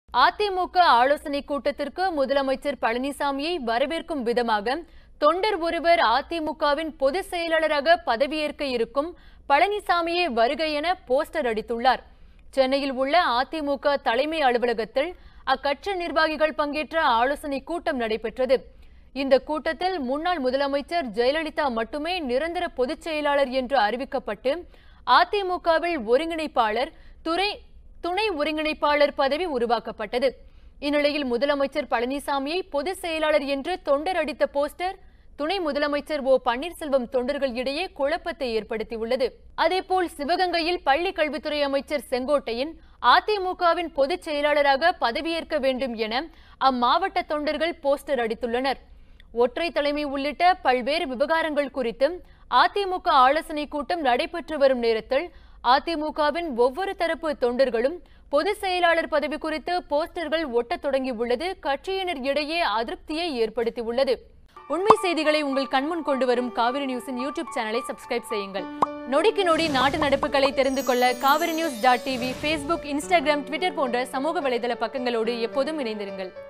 அதிமுக ஆலோசனை கூட்டத்திற்கு முதலமைச்சர் பழனிசாமியை வரவேற்கும் விதமாக தொண்டர் ஒருவர் அதிமுகவின் பொதுச் செயலாளராக பதவியேற்க இருக்கும் பழனிசாமியே வருக என போஸ்டர் அடித்துள்ளார் சென்னையில் உள்ள அதிமுக தலைமை அலுவலகத்தில் அக்கட்சி நிர்வாகிகள் பங்கேற்ற ஆலோசனை கூட்டம் நடைபெற்றது இந்த கூட்டத்தில் முன்னாள் முதலமைச்சர் ஜெயலலிதா மட்டுமே நிரந்தர பொதுச் செயலாளர் என்று அறிவிக்கப்பட்டு அதிமுகவில் ஒருங்கிணைப்பாளர் துறை துணை ஒருங்கிணைப்பாளர் பதவி உருவாக்கப்பட்டது இந்நிலையில் முதலமைச்சர் பழனிசாமியை பொதுச் செயலாளர் என்று தொண்டர் அடித்த போஸ்டர் துணை முதலமைச்சர் ஓ பன்னீர்செல்வம் தொண்டர்கள் இடையே குழப்பத்தை ஏற்படுத்தியுள்ளது அதேபோல் சிவகங்கையில் பள்ளி கல்வித்துறை அமைச்சர் செங்கோட்டையன் அதிமுகவின் பொதுச் செயலாளராக பதவியேற்க வேண்டும் என அம்மாவட்ட தொண்டர்கள் போஸ்டர் அடித்துள்ளனர் ஒற்றை தலைமை உள்ளிட்ட பல்வேறு விவகாரங்கள் குறித்து அதிமுக ஆலோசனை கூட்டம் நடைபெற்று வரும் நேரத்தில் அதிமுகவின் ஒவ்வொரு தரப்பு தொண்டர்களும் பொதுச் செயலாளர் பதவி குறித்து போஸ்டர்கள் ஒட்டத் தொடங்கியுள்ளது கட்சியினர் இடையே அதிருப்தியை ஏற்படுத்தியுள்ளது உண்மை செய்திகளை உங்கள் கண்முன் கொண்டு வரும் காவிரி நியூஸின் யூடியூப் சேனலை சப்ஸ்கிரைப் செய்யுங்கள் நொடிக்கு நொடி நாட்டு நடப்புகளை தெரிந்து கொள்ள Kaveri news dot TV Facebook Instagram Twitter போன்ற சமூக வலைதள பக்கங்களோடு எப்போதும் இணைந்திருங்கள்